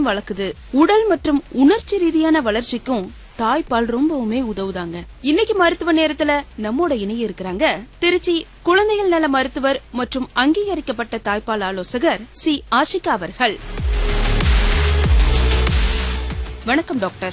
வளர்க்குது உடல் மற்றும் உணர்ச்சி ரீதியான வளர்ச்சிக்கும் தாய்ப்பால் ரொம்பவுமே உதவுதாங்க இன்னைக்கு மருத்துவ நேரத்துல நம்மோட இணைய இருக்கிறாங்க திருச்சி குழந்தைகள் நல மருத்துவர் மற்றும் அங்கீகரிக்கப்பட்ட தாய்ப்பால் ஆலோசகர் சி ஆஷிகா அவர்கள் வணக்கம் டாக்டர்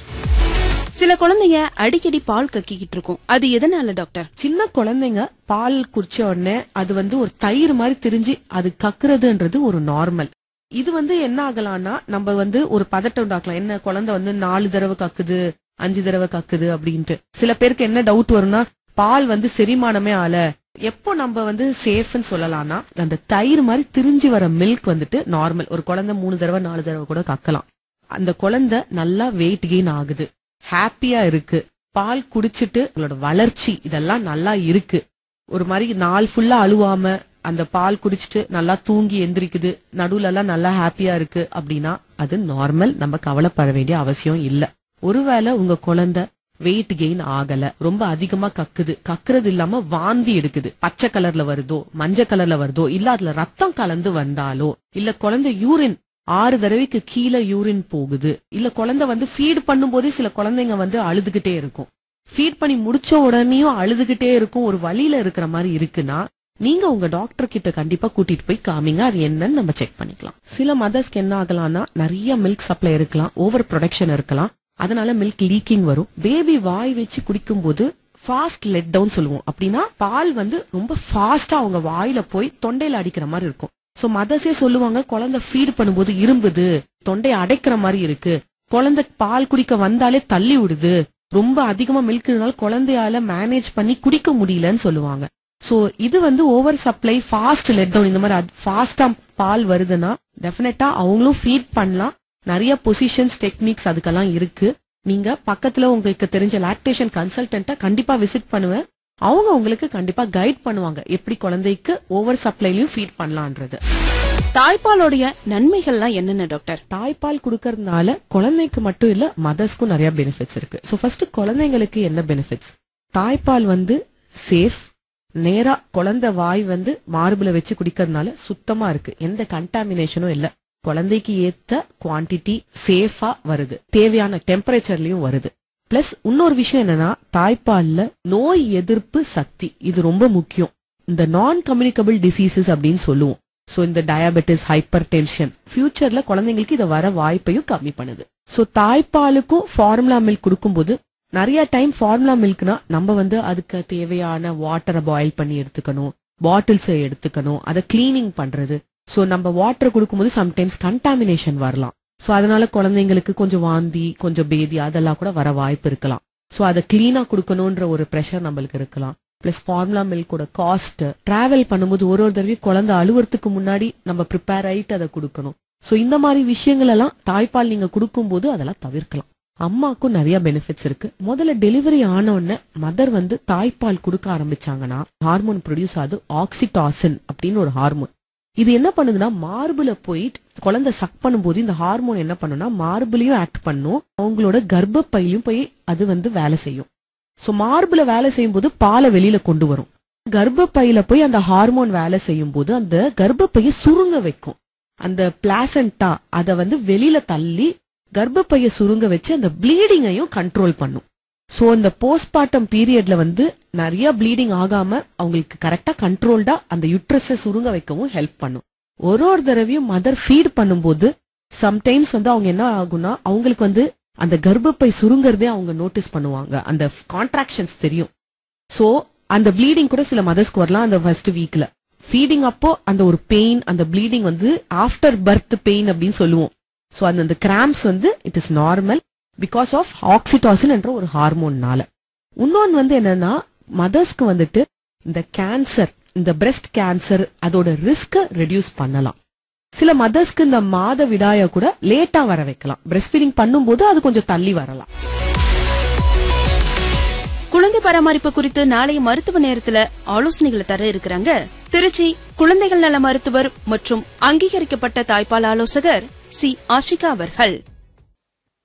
சில குழந்தைங்க அடிக்கடி பால் கக்கிக்கிட்டு இருக்கும் அது எதனால டாக்டர் சின்ன குழந்தைங்க பால் குடிச்ச உடனே அது வந்து ஒரு தயிர் மாதிரி திரிஞ்சு அது கக்குறதுன்றது ஒரு நார்மல் இது வந்து என்ன ஆகலாம்னா நம்ம வந்து ஒரு பதட்டம் உண்டாக்கலாம் என்ன குழந்தை வந்து நாலு தடவை கக்குது அஞ்சு தடவை கக்குது அப்படின்ட்டு சில பேருக்கு என்ன டவுட் வரும்னா பால் வந்து செரிமானமே ஆல எப்போ நம்ம வந்து சேஃப்னு சொல்லலாம்னா அந்த தயிர் மாதிரி திரிஞ்சு வர மில்க் வந்துட்டு நார்மல் ஒரு குழந்தை மூணு தடவை நாலு தடவை கூட கக்கலாம் அந்த குழந்தை நல்லா வெயிட் கெயின் ஆகுது ஹாப்பியா இருக்கு பால் குடிச்சிட்டு உங்களோட வளர்ச்சி இதெல்லாம் நல்லா இருக்கு ஒரு மாதிரி நாள் ஃபுல்லா அழுவாம அந்த பால் குடிச்சிட்டு நல்லா தூங்கி எந்திரிக்குது நடுவுல எல்லாம் நல்லா ஹாப்பியா இருக்கு அப்படின்னா அது நார்மல் நம்ம கவலைப்பட வேண்டிய அவசியம் இல்ல ஒருவேளை உங்க குழந்தை வெயிட் கெயின் ஆகல ரொம்ப அதிகமா கக்குது கக்குறது இல்லாம வாந்தி எடுக்குது பச்சை கலர்ல வருதோ மஞ்சள் கலர்ல வருதோ இல்ல அதுல ரத்தம் கலந்து வந்தாலோ இல்ல குழந்தை யூரின் ஆறு தடவைக்கு கீழே யூரின் போகுது இல்ல குழந்தை வந்து ஃபீட் பண்ணும்போதே சில குழந்தைங்க வந்து அழுதுகிட்டே இருக்கும் ஃபீட் பண்ணி முடிச்ச உடனேயும் அழுதுகிட்டே இருக்கும் ஒரு வழியில இருக்கிற மாதிரி இருக்குன்னா நீங்க உங்க டாக்டர் கிட்ட கண்டிப்பா கூட்டிட்டு போய் காமிங்க அது என்னன்னு நம்ம செக் பண்ணிக்கலாம் சில மதர்ஸ்க்கு என்ன ஆகலாம்னா நிறைய மில்க் சப்ளை இருக்கலாம் ஓவர் ப்ரொடக்ஷன் இருக்கலாம் அதனால மில்க் லீக்கிங் வரும் பேபி வாய் வச்சு குடிக்கும்போது ஃபாஸ்ட் லெட் டவுன் சொல்லுவோம் அப்படின்னா பால் வந்து ரொம்ப ஃபாஸ்டா அவங்க வாயில போய் தொண்டையில அடிக்கிற மாதிரி இருக்கும் சோ மதர்ஸே சொல்லுவாங்க குழந்தை ஃபீட் பண்ணும்போது இரும்புது தொண்டையை அடைக்கிற மாதிரி இருக்கு குழந்தை பால் குடிக்க வந்தாலே தள்ளி விடுது ரொம்ப அதிகமா மில்க் குழந்தையால மேனேஜ் பண்ணி குடிக்க முடியலன்னு சொல்லுவாங்க சோ இது வந்து over supply fast let down இந்த மாதிரி ஃபாஸ்டா பால் வருதுன்னா டெஃபினட்டா அவங்களும் ஃபீட் பண்ணலாம் நிறைய பொசிஷன்ஸ் டெக்னிக்ஸ் அதுக்கெல்லாம் இருக்கு நீங்க பக்கத்துல உங்களுக்கு தெரிஞ்ச லாக்டேஷன் கன்சல்டன்ட்ட கண்டிப்பா விசிட் பண்ணுவேன் அவங்க உங்களுக்கு கண்டிப்பா கைட் பண்ணுவாங்க எப்படி குழந்தைக்கு ஓவர் சப்ளைலயும் ஃபீட் பண்ணலான்றது தாய்ப்பாலோடைய நன்மைகள்லாம் என்னென்ன டாக்டர் தாய்ப்பால் கொடுக்கறதுனால குழந்தைக்கு மட்டும் இல்ல மதர்ஸ்க்கும் நிறைய பெனிஃபிட்ஸ் இருக்கு சோ ஃபர்ஸ்ட் குழந்தைங்களுக்கு என்ன பெனிஃபிட்ஸ் தாய்ப்பால் வந்து சேஃப் நேரா குழந்தை வாய் வந்து மார்புல வச்சு குடிக்கிறதுனால சுத்தமா இருக்கு எந்த கண்டாமினேஷனும் இல்ல குழந்தைக்கு ஏத்த குவாண்டிட்டி சேஃபா வருது தேவையான டெம்பரேச்சர்லயும் வருது பிளஸ் இன்னொரு விஷயம் என்னன்னா தாய்ப்பால்ல நோய் எதிர்ப்பு சக்தி இது ரொம்ப முக்கியம் இந்த நான் கம்யூனிகபிள் டிசீசஸ் அப்படின்னு சொல்லுவோம் சோ இந்த டயபெட்டிஸ் ஹைப்பர் டென்ஷன் ஃபியூச்சர்ல குழந்தைங்களுக்கு இதை வர வாய்ப்பையும் கம்மி பண்ணுது சோ தாய்ப்பாலுக்கும் ஃபார்முலா மில்க் கொடுக்கும்போது நிறைய டைம் ஃபார்முலா மில்க்னா நம்ம வந்து அதுக்கு தேவையான வாட்டரை பாயில் பண்ணி எடுத்துக்கணும் பாட்டில்ஸ் எடுத்துக்கணும் அதை கிளீனிங் பண்றது சோ நம்ம வாட்டர் கொடுக்கும்போது சம்டைம்ஸ் கண்டாமினேஷன் வரலாம் சோ அதனால குழந்தைங்களுக்கு கொஞ்சம் வாந்தி கொஞ்சம் பேதி அதெல்லாம் கூட வர வாய்ப்பு இருக்கலாம் சோ அதை கிளீனா கொடுக்கணும்ன்ற ஒரு ப்ரெஷர் நம்மளுக்கு இருக்கலாம் பிளஸ் ஃபார்முலா மில்கோட காஸ்ட் டிராவல் பண்ணும்போது ஒரு ஒரு தடவையும் குழந்தை அழுவுறதுக்கு முன்னாடி நம்ம ப்ரிப்பேர் ஆயிட்டு அதை கொடுக்கணும் சோ இந்த மாதிரி விஷயங்கள் எல்லாம் தாய்ப்பால் நீங்க கொடுக்கும்போது அதெல்லாம் தவிர்க்கலாம் அம்மாக்கும் நிறைய பெனிஃபிட்ஸ் இருக்கு முதல்ல டெலிவரி ஆன உடனே மதர் வந்து தாய்ப்பால் கொடுக்க ஆரம்பிச்சாங்கன்னா ஹார்மோன் ப்ரொடியூஸ் ஆகுது ஆக்சிடாசின் அப்படின்னு ஒரு ஹார்மோன் இது என்ன பண்ணுதுன்னா மார்புல போய் குழந்தை சக் பண்ணும்போது இந்த ஹார்மோன் என்ன பண்ணும்னா மார்புலயும் ஆக்ட் பண்ணும் அவங்களோட கர்ப்பப்பையிலும் போய் அது வந்து வேலை செய்யும் சோ மார்புல வேலை செய்யும் போது பாலை வெளியில கொண்டு வரும் கர்ப்பப்பையில போய் அந்த ஹார்மோன் வேலை செய்யும் போது அந்த கர்ப்பப்பையை சுருங்க வைக்கும் அந்த பிளாசண்டா அத வந்து வெளியில தள்ளி கர்ப்பப்பைய சுருங்க வச்சு அந்த ப்ளீடிங்கையும் கண்ட்ரோல் பண்ணும் சோ இந்த போஸ்ட்மார்ட்டம் பீரியட்ல வந்து நிறைய ப்ளீடிங் ஆகாம அவங்களுக்கு கரெக்டா கண்ட்ரோல்டா அந்த யுட்ரஸ சுருங்க வைக்கவும் ஹெல்ப் பண்ணும் ஒரு ஒரு தடவையும் மதர் ஃபீட் பண்ணும்போது சம்டைம்ஸ் வந்து அவங்க என்ன ஆகும்னா அவங்களுக்கு வந்து அந்த கர்ப்பப்பை சுருங்கறதே அவங்க நோட்டீஸ் பண்ணுவாங்க அந்த கான்ட்ராக்ஷன்ஸ் தெரியும் சோ அந்த ப்ளீடிங் கூட சில மதர்ஸ்க்கு வரலாம் அந்த ஃபர்ஸ்ட் வீக்ல ஃபீடிங் அப்போ அந்த ஒரு பெயின் அந்த ப்ளீடிங் வந்து ஆஃப்டர் பர்த் பெயின் அப்படின்னு சொல்லுவோம் சோ அந்த அந்த கிராம்ஸ் வந்து it is normal because of oxytocin என்ற ஒரு ஹார்மோன்னால இன்னொன்னு வந்து என்னன்னா மதர்ஸ்க்கு வந்துட்டு இந்த கேன்சர் இந்த பிரஸ்ட் கேன்சர் அதோட ரிஸ்க ரெடியூஸ் பண்ணலாம் சில மதர்ஸ்க்கு இந்த மாத விடாய கூட லேட்டா வர வைக்கலாம் பிரஸ்ட் ஃபீடிங் பண்ணும்போது அது கொஞ்சம் தள்ளி வரலாம் குழந்தை பராமரிப்பு குறித்து நாளைய மருத்துவ நேரத்துல ஆலோசனைகளை தர இருக்கிறாங்க திருச்சி குழந்தைகள் நல மருத்துவர் மற்றும் அங்கீகரிக்கப்பட்ட தாய்ப்பால் ஆலோசகர் சி ஆஷிகா அவர்கள்